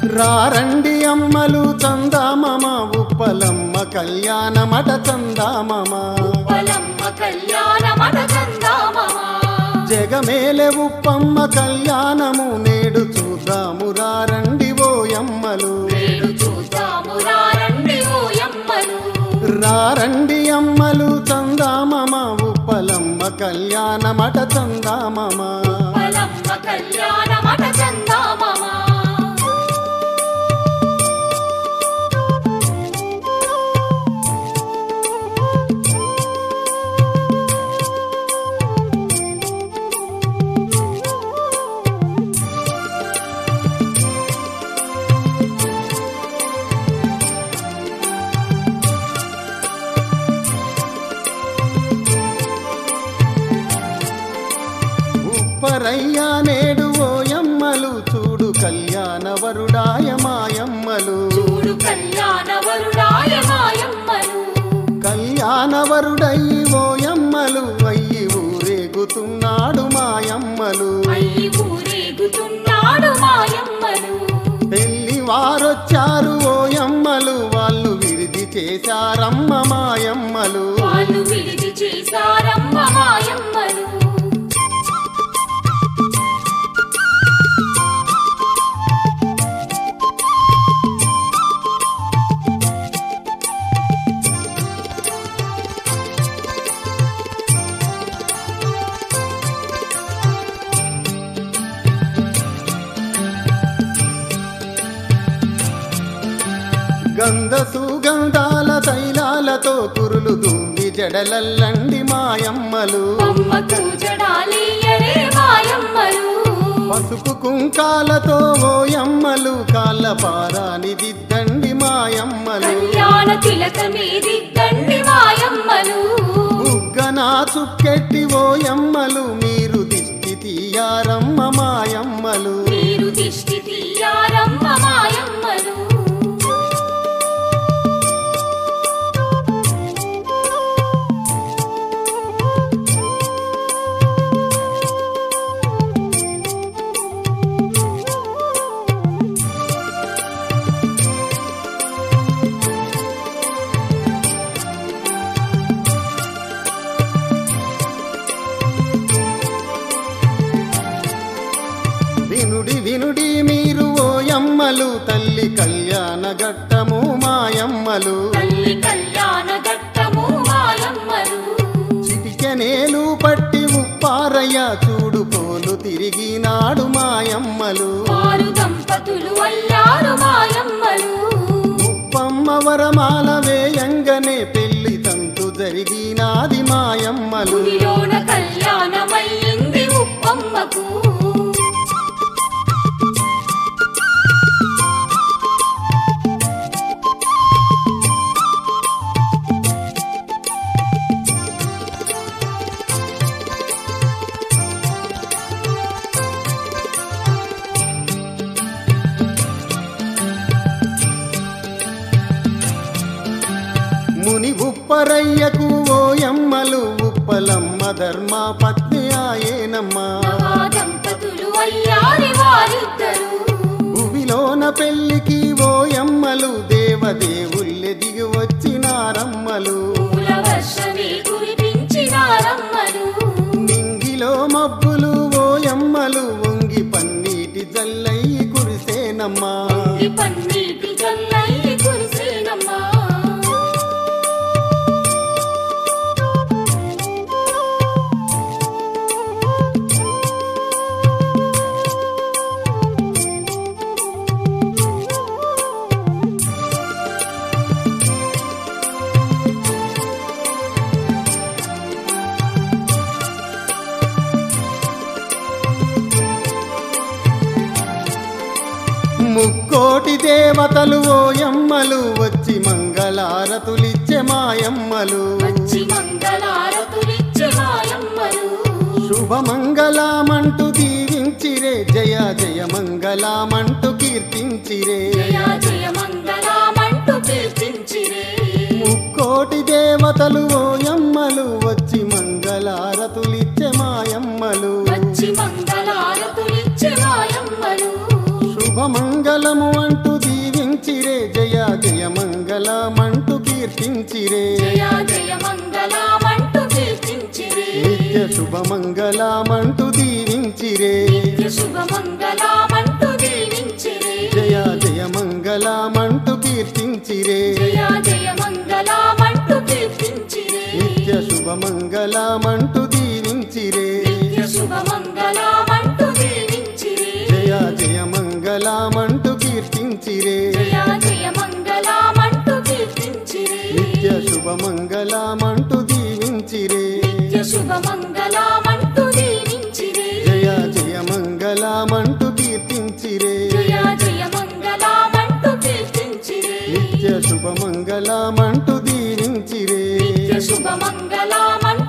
రారండి అమ్మలు చందామమ ఉప్పలమ్మ కళ్యాణమట చందామమ ఉప్పలమ్మ కళ్యాణమట చందామమా జగమేలె ఉప్పమ్మ కళ్యాణము నేడు చూద్దాము రారండి ఓయమ్మలు నేడు చూద్దాము రారండి ఓయమ్మలు రారండి అమ్మలు చందామమ ఉప్పలమ్మ కళ్యాణమట చందామమ ఉప్పలమ్మ కళ్యాణమట చందామమా ఉప్పరయ్యా నేడు ఓయమ్మలు చూడు కళ్యాణ వరుడాయ మాయమ్మలు చూడు కళ్యాణ వరుడాయ మాయమ్మలు కళ్యాణ వరుడయ్యి ఓయమ్మలు అయ్యి ఊరేగుతున్నాడు మాయమ్మలు అయ్యి ఊరేగుతున్నాడు మాయమ్మలు పెళ్లి వారొచ్చారు ఓయమ్మలు వాళ్ళు విడిది చేశారమ్మ మాయమ్మలు వాళ్ళు విడిది చేశారమ్మ మాయమ్మలు గంధ సుగంధాల తైలాలతో కురులు దువ్వి జడలల్లండి మాయమ్మలు అమ్మకు జడాలియరే మాయమ్మలు పసుపు కుంకాలతో ఓయమ్మలు కాళ్ళ పారాని దిద్దండి మాయమ్మలు కళ్యాణ తిలకమే దిద్దండి మాయమ్మలు బుగ్గనా చుక్కెట్టి ఓయమ్మలు మీరు దిష్టి తీయారమ్మ మాయమ్మలు మీరు దిష్టి తీయారమ్మ మాయమ్మలు వినుడి వినుడి మీరు ఓయమ్మలు తల్లి కళ్యాణ ఘట్టము మాయమ్మలు తల్లి కళ్యాణ ఘట్టము మాయమ్మలు చిటికెనేలు పట్టి ఉప్పారయ్య చూడు పోలు తిరిగినాడు మాయమ్మలు వారు దంపతులు అల్లారు మాయమ్మలు ఉప్పమ్మ వరమాల వేయంగనే పెళ్లి తంతు జరిగినాది మాయమ్మలు గుడిలోన కళ్యాణమయ్యింది ఉప్పమ్మకు ముని ఉప్పరయ్యకు ఓయమ్మలు ఉప్పలమ్మ ధర్మ పత్ని ఆయనమ్మా నవా దంపతులు అయ్యారి వారిద్దరు భువిలోన పెళ్లికి ఓయమ్మలు దేవదేవుల్లె దిగి వచ్చినారమ్మలు పూల వర్షమే కురిపించినారమ్మలు నింగిలో మబ్బులు ఓయమ్మలు వంగి పన్నీటి జల్లయ్యి కురిసేనమ్మా ఈ పన్నీటి జల్లై కురిసేనమ్మా ముక్కోటి దేవతలు ఓయమ్మలు వచ్చి మంగళారతులిచ్చే మాయమ్మలు వచ్చి మంగళారతులిచ్చే మాయమ్మలు శుభమంగళమంటూ దీవించిరే జయ జయ మంగళమంటూ కీర్తించిరే జయ జయ మంగళమంటూ కీర్తించిరే ముక్కోటి దేవతలు ఓయమ్మలు వచ్చి మంగళారతులిచ్చే మాయమ్మలు వచ్చి మంగళారతులిచ్చే మాయమ్మలు శుభమంగళము అంటూ మంగళమంటూ కీర్తించిరే జయ జయ మంగళమంటూ కీర్తించిరే నిత్య శుభమంగళమంటూ దీవించిరే నిత్య శుభమంగళమంటూ దీవించిరే జయ జయ మంగళమంటూ కీర్తించిరే జయ జయ మంగళమంటూ కీర్తించిరే నిత్య శుభమంగళమంటూ దీవించిరే నిత్య శుభమంగళమంటూ దీవించిరే జయ జయ మంగళమంటూ కీర్తించిరే జయ జయ మంగళమంటూ కీర్తించిరే నిత్య శుభమంగళమంటూ దీవించిరే నిత్య శుభమంగళమంటూ దీవించిరే జయ జయ మంగళమంటూ కీర్తించిరే జయ జయ మంగళమంటూ కీర్తించిరే నిత్య శుభమంగళమంటూ దీవించిరే నిత్య శుభమంగళమంటూ